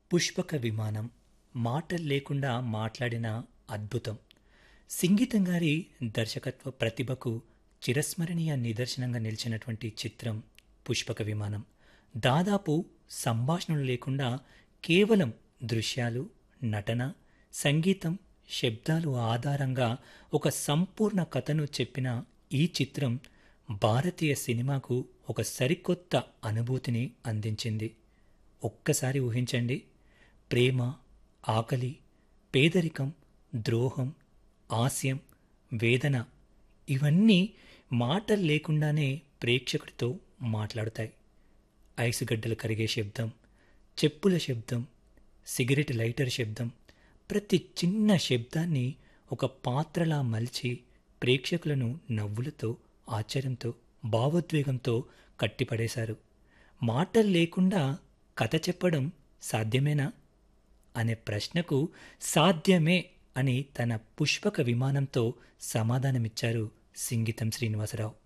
పుష్పక విమానం మాటలు లేకుండా మాట్లాడిన అద్భుతం సంగీతం గారి దర్శకత్వ ప్రతిభకు చిరస్మరణీయ నిదర్శనంగా నిలిచినటువంటి చిత్రం పుష్పక విమానం దాదాపు సంభాషణలు లేకుండా కేవలం దృశ్యాలు నటన సంగీతం శబ్దాలు ఆధారంగా ఒక సంపూర్ణ కథను చెప్పిన ఈ చిత్రం భారతీయ సినిమాకు ఒక సరికొత్త అనుభూతిని అందించింది ఒక్కసారి ఊహించండి ప్రేమ ఆకలి పేదరికం ద్రోహం హాస్యం వేదన ఇవన్నీ మాటలు లేకుండానే ప్రేక్షకుడితో మాట్లాడుతాయి ఐసుగడ్డలు కరిగే శబ్దం చెప్పుల శబ్దం సిగరెట్ లైటర్ శబ్దం ప్రతి చిన్న శబ్దాన్ని ఒక పాత్రలా మలిచి ప్రేక్షకులను నవ్వులతో ఆశ్చర్యంతో భావోద్వేగంతో కట్టిపడేశారు మాటలు లేకుండా కథ చెప్పడం సాధ్యమేనా అనే ప్రశ్నకు సాధ్యమే అని తన పుష్పక విమానంతో సమాధానమిచ్చారు సింగీతం శ్రీనివాసరావు